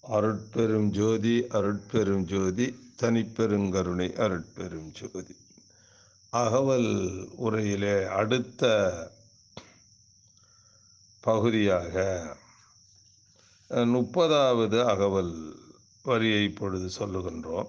அருட்பெரும் ஜோதி அருட்பெரும் ஜோதி தனிப்பெருங்கருணை அருட்பெரும் ஜோதி அகவல் உரையிலே அடுத்த பகுதியாக அஹ், முப்பதாவது அகவல் வரியை இப்பொழுது சொல்லுகின்றோம்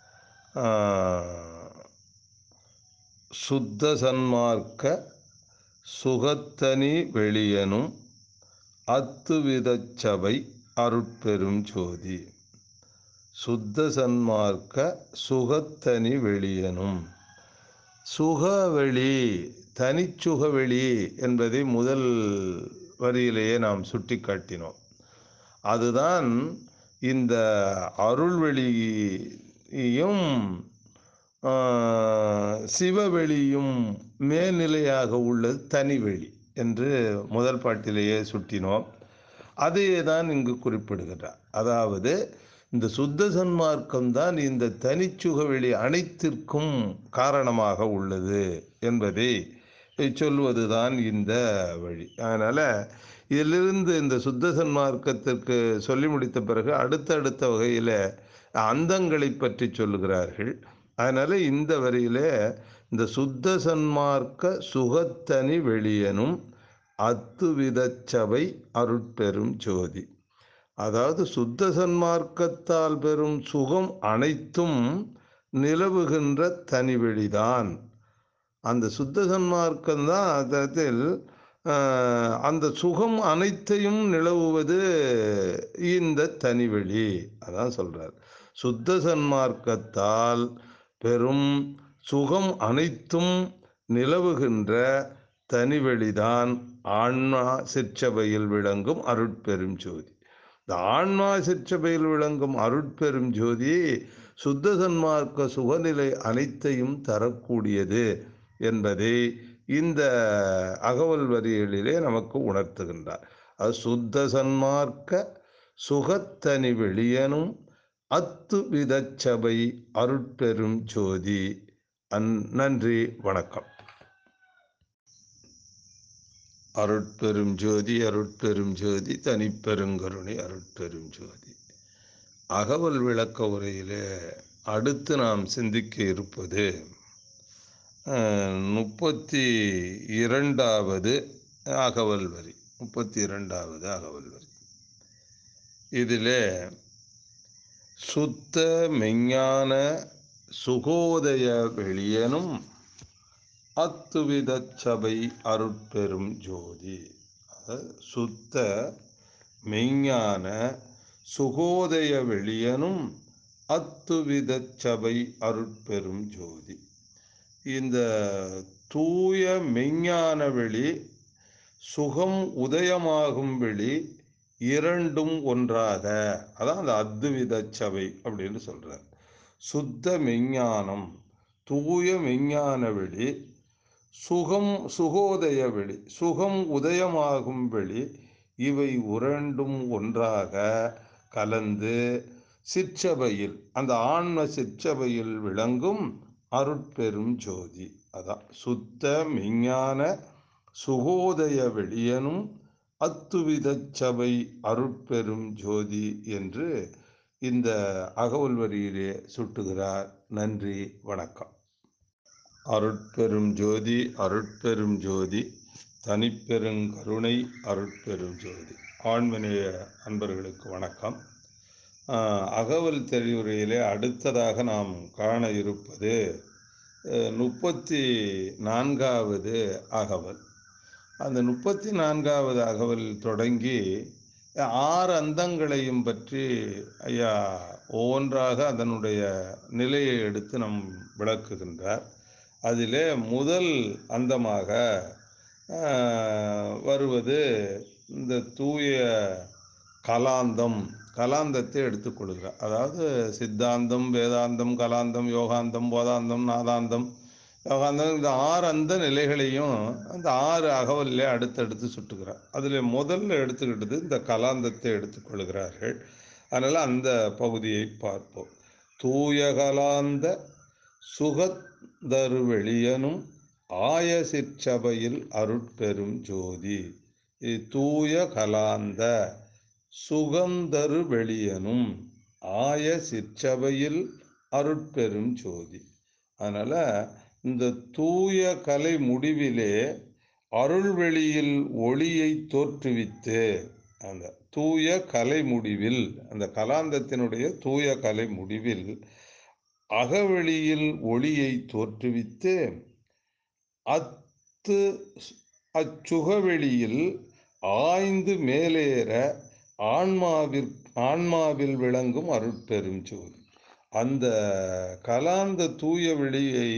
ஆஹ், சுத்த சன்மார்க்க சுகத்தனி வெளியனும் அத்துவிதச் சபை அருட்பெரும் ஜோதி சுத்த சன்மார்க்க சுகத்தனி வெளியனும் சுகவெளி தனிச்சுகவெளி என்பதை முதல் வரியிலேயே நாம் சுட்டிக்காட்டினோம் அதுதான் இந்த அருள்வெளியும் ஆஹ், சிவவெளியும் மேல்நிலையாக உள்ளது தனிவெளி என்று முதல் பாட்டிலேயே சுட்டினோம் அதையே தான் இங்கு குறிப்பிடுகிறார் அதாவது இந்த சுத்த சன்மார்க்கம்தான் இந்த தனிச்சுகவெளி அனைத்திற்கும் காரணமாக உள்ளது என்பதை சொல்வதுதான் இந்த வழி அதனால் இதிலிருந்து இந்த சுத்த சன்மார்க்கத்திற்கு சொல்லி முடித்த பிறகு அடுத்தடுத்த வகையில் அந்தங்களை பற்றி சொல்லுகிறார்கள் அதனால் இந்த வரியிலே இந்த சுத்த சன்மார்க்க சுகத்தனி வெளியனும் அத்துவிதச் சபை அருட்பெரும் ஜோதி அதாவது சுத்த சன்மார்க்கத்தால் பெறும் சுகம் அனைத்தும் நிலவுகின்ற தனிவெளிதான் அந்த சுத்த சன்மார்க்கம்தான் அதத்தில் ஆஹ், அந்த சுகம் அனைத்தையும் நிலவுவது இந்த தனிவெளி அதான் சொல்றார் சுத்த சன்மார்க்கத்தால் பெரும் சுகம் அனைத்தும் நிலவுகின்ற தனிவெளிதான் ஆன்மா சிற்சபையில் விளங்கும் அருட்பெரும் ஜோதி இந்த ஆன்மா சிற்சபையில் விளங்கும் அருட்பெரும் ஜோதி சுத்த சன்மார்க்க சுகநிலை அனைத்தையும் தரக்கூடியது என்பதை இந்த அகவல் வரிகளிலே நமக்கு உணர்த்துகின்றார் அது சுத்த சன்மார்க்க சுகத்தனி வெளியனும் அத்து விதச்சபை அருட்பெரும் ஜோதி அன் நன்றி வணக்கம் அருட்பெரும் ஜோதி அருட்பெரும் ஜோதி தனிப்பெருங்கருணை அருட்பெரும் ஜோதி அகவல் விளக்க உரையிலே அடுத்து நாம் சிந்திக்க இருப்பது அஹ், முப்பத்தி இரண்டாவது அகவல் வரி முப்பத்தி இரண்டாவது அகவல் வரி இதிலே சுத்த மெஞ்ஞான சுகோதய வெளியனும் அத்துவிதச் சபை அருட்பெரும் ஜோதி அதாவது சுத்த மெய்ஞான சுகோதய வெளியனும் அத்துவிதச் சபை அருட்பெரும் ஜோதி இந்த தூய மெய்ஞான வெளி சுகம் உதயமாகும் வெளி இரண்டும் ஒன்றாக அதான் அந்த அத்துவித சபை அப்படின்னு சொல்றார் சுத்த மெஞ்ஞானம் தூய மெஞ்ஞான வெளி சுகம் சுகோதய வெளி சுகம் உதயமாகும் வெளி இவை இரண்டும் ஒன்றாக கலந்து சிற்றபையில் அந்த ஆன்ம சிற்றபையில் விளங்கும் அருட்பெரும் ஜோதி அதான் சுத்த மெஞ்ஞான சுகோதய வெளியனும் அத்துவிதச் சபை அருட்பெரும் ஜோதி என்று இந்த அகவல் வரியிலே சுட்டுகிறார் நன்றி வணக்கம் அருட்பெரும் ஜோதி அருட்பெரும் ஜோதி தனிப்பெருங்கருணை அருட்பெரும் ஜோதி ஆண்மநேய அன்பர்களுக்கு வணக்கம் ஆஹ், அகவல் தெரிவுரையிலே அடுத்ததாக நாம் காண இருப்பது அஹ், முப்பத்தி நான்காவது அகவல் அந்த முப்பத்தி நான்காவது அகவல் தொடங்கி ஆறு அந்தங்களையும் பற்றி ஐயா ஒவ்வொன்றாக அதனுடைய நிலையை எடுத்து நம் விளக்குகின்றார் அதிலே முதல் அந்தமாக ஆஹ், வருவது இந்த தூய கலாந்தம் கலாந்தத்தை எடுத்துக்கொள்கிறார் அதாவது சித்தாந்தம் வேதாந்தம் கலாந்தம் யோகாந்தம் போதாந்தம் நாதாந்தம் யோகாந்தம் இந்த ஆறு அந்த நிலைகளையும் அந்த ஆறு அகவல்ல அடுத்தடுத்து சுட்டுகிறார் அதில் முதல்ல எடுத்துக்கிட்டது இந்த கலாந்தத்தை எடுத்துக்கொள்கிறார்கள் அதனால் அந்த பகுதியை பார்ப்போம் தூய கலாந்த சுகதரு வெளியனும் ஆய சிற்சபையில் அருட்பெரும் ஜோதி இது தூய கலாந்த சுகந்தரு வெளியனும் ஆய சிற்றவையில் அருட்பெரும் ஜோதி அதனால இந்த தூய கலை முடிவிலே அருள்வெளியில் ஒளியை தோற்றுவித்து அந்த தூய கலை முடிவில் அந்த கலாந்தத்தினுடைய தூய கலை முடிவில் அகவெளியில் ஒளியை தோற்றுவித்து அத்து அச்சுகவெளியில் ஆய்ந்து மேலேற ஆன்மாவிற் ஆன்மாவில் விளங்கும் அருட்பெரும் ஜோதி அந்த கலாந்த தூய வெளியை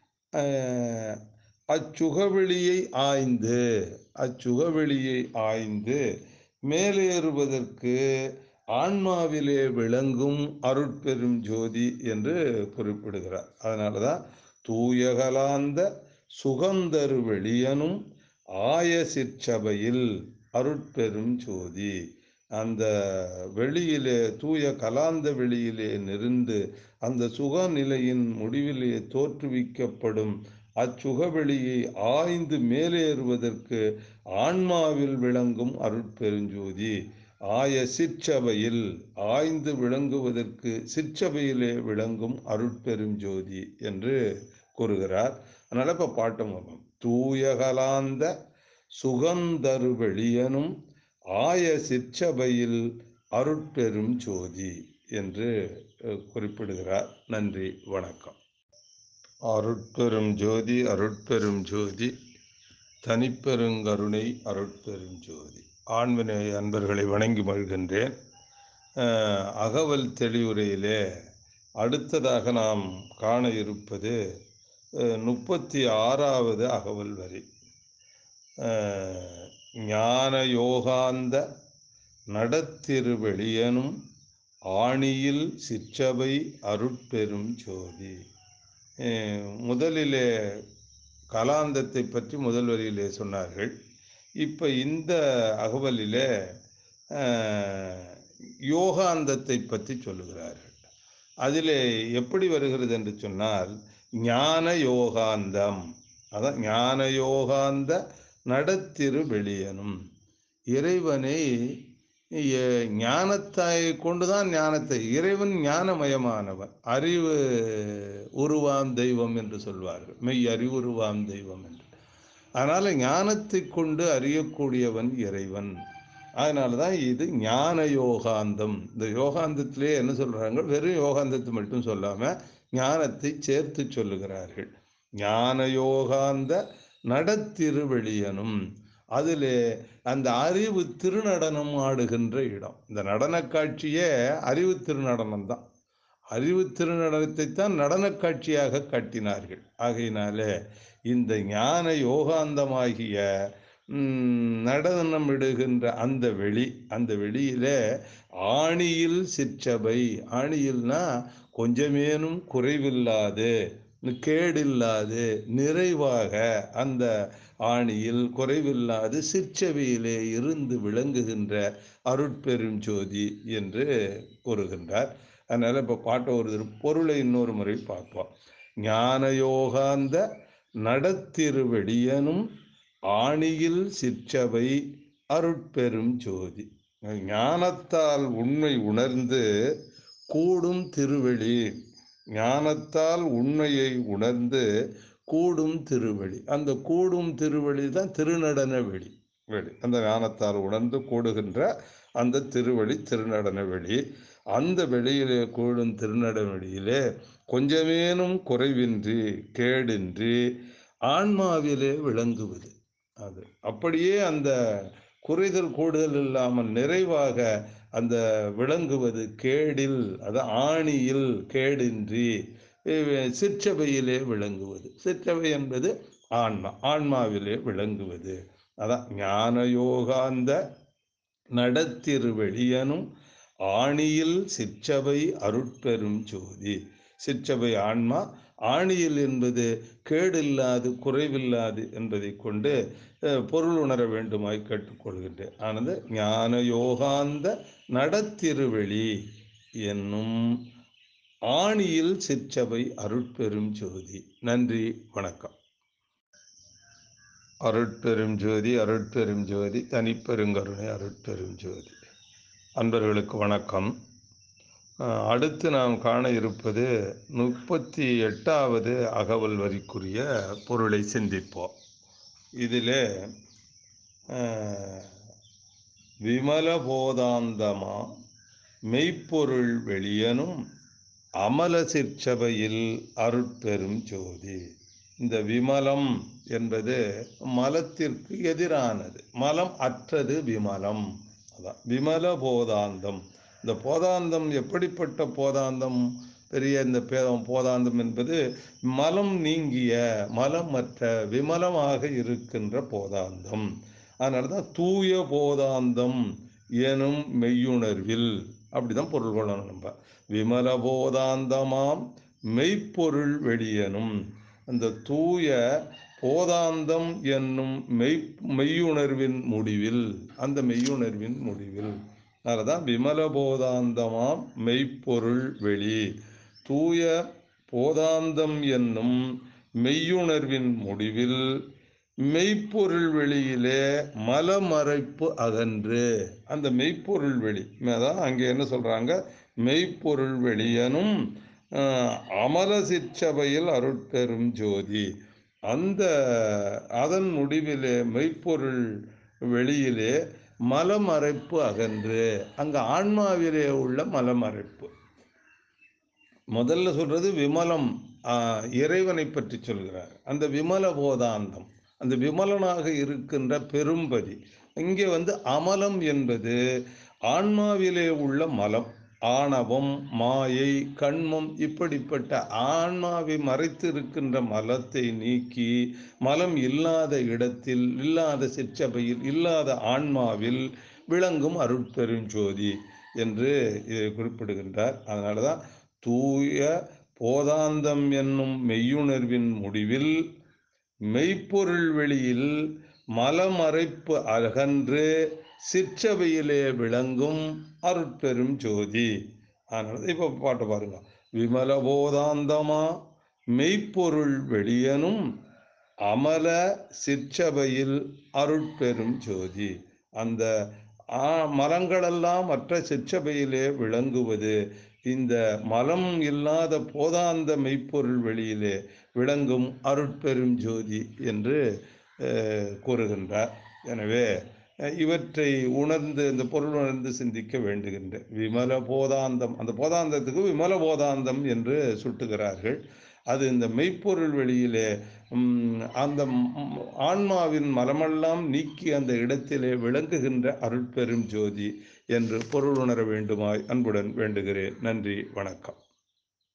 அஹ், அச்சுகவெளியை ஆய்ந்து அச்சுகவெளியை ஆய்ந்து மேலேறுவதற்கு ஆன்மாவிலே விளங்கும் அருட்பெரும் ஜோதி என்று குறிப்பிடுகிறார் அதனால தான் தூயகலாந்த சுகந்தரு வெளியனும் ஆய சிற்சபையில் அருட்பெரும் ஜோதி அந்த வெளியிலே தூய கலாந்த வெளியிலே நிருந்து அந்த சுகநிலையின் முடிவிலே தோற்றுவிக்கப்படும் அச்சுகவெளியை ஆய்ந்து மேலேறுவதற்கு ஆன்மாவில் விளங்கும் அருட்பெருஞ்சோதி ஆய சிற்சபையில் ஆய்ந்து விளங்குவதற்கு சிற்சபையிலே விளங்கும் அருட்பெருஞ்சோதி என்று கூறுகிறார் அதனால இப்ப பாட்டம் வரும் தூயகலாந்த சுகந்தரு வெளியனும் ஆய சிற்சபையில் அருட்பெரும் ஜோதி என்று அஹ், குறிப்பிடுகிறார் நன்றி வணக்கம் அருட்பெரும் ஜோதி அருட்பெரும் ஜோதி தனிப்பெருங்கருணை அருட்பெரும் ஜோதி ஆண்மனை அன்பர்களை வணங்கி மகிழ்கின்றேன் அஹ், அகவல் தெளிவுரையிலே அடுத்ததாக நாம் காண இருப்பது அஹ், முப்பத்தி ஆறாவது அகவல் வரி அஹ், ஞான யோகாந்த நடத்திருவெளியனும் ஆணியில் சிற்றபை அருட்பெரும் ஜோதி அஹ், முதலிலே கலாந்தத்தை பற்றி முதல் வரியிலே சொன்னார்கள் இப்போ இந்த அகவலிலே அஹ், யோகாந்தத்தை பற்றி சொல்லுகிறார்கள் அதிலே எப்படி வருகிறது என்று சொன்னால் ஞான யோகாந்தம் அதான் ஞான யோகாந்த நடத்திரு வெளியனும் இறைவனை எ- ஞானத்தை கொண்டுதான் ஞானத்தை இறைவன் ஞானமயமானவன் அறிவு உருவாம் தெய்வம் என்று சொல்வார்கள் மெய் அறிவுருவாம் தெய்வம் என்று அதனால ஞானத்தை கொண்டு அறியக்கூடியவன் இறைவன் அதனால தான் இது ஞான யோகாந்தம் இந்த யோகாந்தத்திலே என்ன சொல்றாங்க வெறும் யோகாந்தத்தை மட்டும் சொல்லாம ஞானத்தை சேர்த்து சொல்லுகிறார்கள் ஞான யோகாந்த நடத்திருவெளியனும் அதிலே அந்த அறிவு திருநடனம் ஆடுகின்ற இடம் இந்த நடன காட்சியே அறிவு திருநடனம் தான் அறிவு திருநடனத்தை தான் நடன காட்சியாக காட்டினார்கள் ஆகையினாலே இந்த ஞான யோகாந்தமாகிய ம், நடனம் இடுகின்ற அந்த வெளி அந்த வெளியிலே ஆணியில் சிற்றபை ஆணியில்னா கொஞ்சமேனும் குறைவில்லாது கேடில்லாது நிறைவாக அந்த ஆணியில் குறைவில்லாது சிற்சபையிலே இருந்து விளங்குகின்ற அருட்பெரும் ஜோதி என்று கூறுகின்றார் அதனால இப்போ பாட்ட ஒரு பொருளை இன்னொரு முறை பார்ப்போம் ஞான யோகாந்த நடத்திருவெளியனும் ஆணியில் சிற்றபை அருட்பெரும் ஜோதி ஞானத்தால் உண்மை உணர்ந்து கூடும் திருவெளி ஞானத்தால் உண்மையை உணர்ந்து கூடும் திருவெளி அந்த கூடும் திருவெளி தான் திருநடன வெளி வெளி அந்த ஞானத்தால் உணர்ந்து கூடுகின்ற அந்த திருவெளி திருநடன வெளி அந்த வெளியிலே கூடும் திருநடன வெளியிலே கொஞ்சமேனும் குறைவின்றி கேடின்றி ஆன்மாவிலே விளங்குவது அது அப்படியே அந்த குறைதல் கூடுதல் இல்லாமல் நிறைவாக அந்த விளங்குவது கேடில் அது ஆணியில் கேடின்றி அஹ், சிற்றபையிலே விளங்குவது சிற்றபை என்பது ஆன்மா ஆன்மாவிலே விளங்குவது அதான் ஞான யோகாந்த நடத்திருவெளியனும் ஆணியில் சிற்றபை அருட்பெரும் ஜோதி சிற்றபை ஆன்மா ஆணியில் என்பது கேடில்லாது குறைவில்லாது என்பதை கொண்டு அஹ், பொருள் உணர வேண்டுமாய் கேட்டுக்கொள்கின்றேன் ஆனது ஞான யோகாந்த நடத்திருவெளி என்னும் ஆணியில் சிற்றபை அருட்பெரும் ஜோதி நன்றி வணக்கம் அருட்பெரும் ஜோதி அருட்பெரும் ஜோதி தனிப்பெருங்கருணை அருட்பெரும் ஜோதி அன்பர்களுக்கு வணக்கம் அஹ், அடுத்து நாம் காண இருப்பது முப்பத்தி எட்டாவது அகவல் வரிக்குரிய பொருளை சிந்திப்போம் இதிலே அஹ், விமல போதாந்தமா மெய்ப்பொருள் வெளியனும் அமல சிற்சபையில் அருட்பெரும் ஜோதி இந்த விமலம் என்பது மலத்திற்கு எதிரானது மலம் அற்றது விமலம் அதான் விமல போதாந்தம் இந்த போதாந்தம் எப்படிப்பட்ட போதாந்தம் பெரிய இந்த பே- போதாந்தம் என்பது மலம் நீங்கிய மலமற்ற விமலமாக இருக்கின்ற போதாந்தம் அதனால தான் தூய போதாந்தம் எனும் மெய்யுணர்வில் அப்படிதான் பொருள் கொள்ளணும் நம்ம விமல போதாந்தமாம் மெய்ப்பொருள் வெளியனும் அந்த தூய போதாந்தம் என்னும் மெய் மெய்யுணர்வின் முடிவில் அந்த மெய்யுணர்வின் முடிவில் அதனாலதான் விமல போதாந்தமாம் மெய்ப்பொருள் வெளி தூய போதாந்தம் என்னும் மெய்யுணர்வின் முடிவில் மெய்ப்பொருள் வெளியிலே மலமறைப்பு அகன்று அந்த மெய்ப்பொருள் வெளி அதான் அங்கே என்ன சொல்றாங்க மெய்ப்பொருள் வெளியனும் ஆஹ், அமல சிற்சபையில் அருட்பெரும் ஜோதி அந்த அதன் முடிவிலே மெய்ப்பொருள் வெளியிலே மலமறைப்பு அகன்று அங்க ஆன்மாவிலே உள்ள மலமறைப்பு முதல்ல சொல்றது விமலம் ஆஹ், இறைவனை பற்றி சொல்கிறார் அந்த விமல போதாந்தம் அந்த விமலனாக இருக்கின்ற பெரும்பதி இங்கே வந்து அமலம் என்பது ஆன்மாவிலே உள்ள மலம் ஆணவம் மாயை கண்மம் இப்படிப்பட்ட ஆன்மாவை மறைத்திருக்கின்ற மலத்தை நீக்கி மலம் இல்லாத இடத்தில் இல்லாத சிற்றபையில் இல்லாத ஆன்மாவில் விளங்கும் அருட்பெருஞ்சோதி என்று இதை குறிப்பிடுகின்றார் அதனால தான் தூய போதாந்தம் என்னும் மெய்யுணர்வின் முடிவில் மெய்ப்பொருள் வெளியில் மலமறைப்பு அகன்று சிற்றவையிலே விளங்கும் அருட்பெரும் ஜோதி அதனால இப்போ பாட்டு பாருங்க விமல போதாந்தமா மெய்ப்பொருள் வெளியனும் அமல சிற்றபையில் அருட்பெரும் ஜோதி அந்த ஆ- மலங்களெல்லாம் மற்ற சிற்றபையிலே விளங்குவது இந்த மலம் இல்லாத போதாந்த மெய்ப்பொருள் வெளியிலே விளங்கும் அருட்பெரும் ஜோதி என்று அஹ், கூறுகின்றார் எனவே அஹ், இவற்றை உணர்ந்து இந்த பொருள் உணர்ந்து சிந்திக்க வேண்டுகின்ற விமல போதாந்தம் அந்த போதாந்தத்துக்கு விமல போதாந்தம் என்று சுட்டுகிறார்கள் அது இந்த மெய்ப்பொருள் வெளியிலே ம், அந்த ம், ஆன்மாவின் மலமெல்லாம் நீக்கி அந்த இடத்திலே விளங்குகின்ற அருட்பெரும் ஜோதி என்று பொருள் உணர வேண்டுமாய் அன்புடன் வேண்டுகிறேன் நன்றி வணக்கம்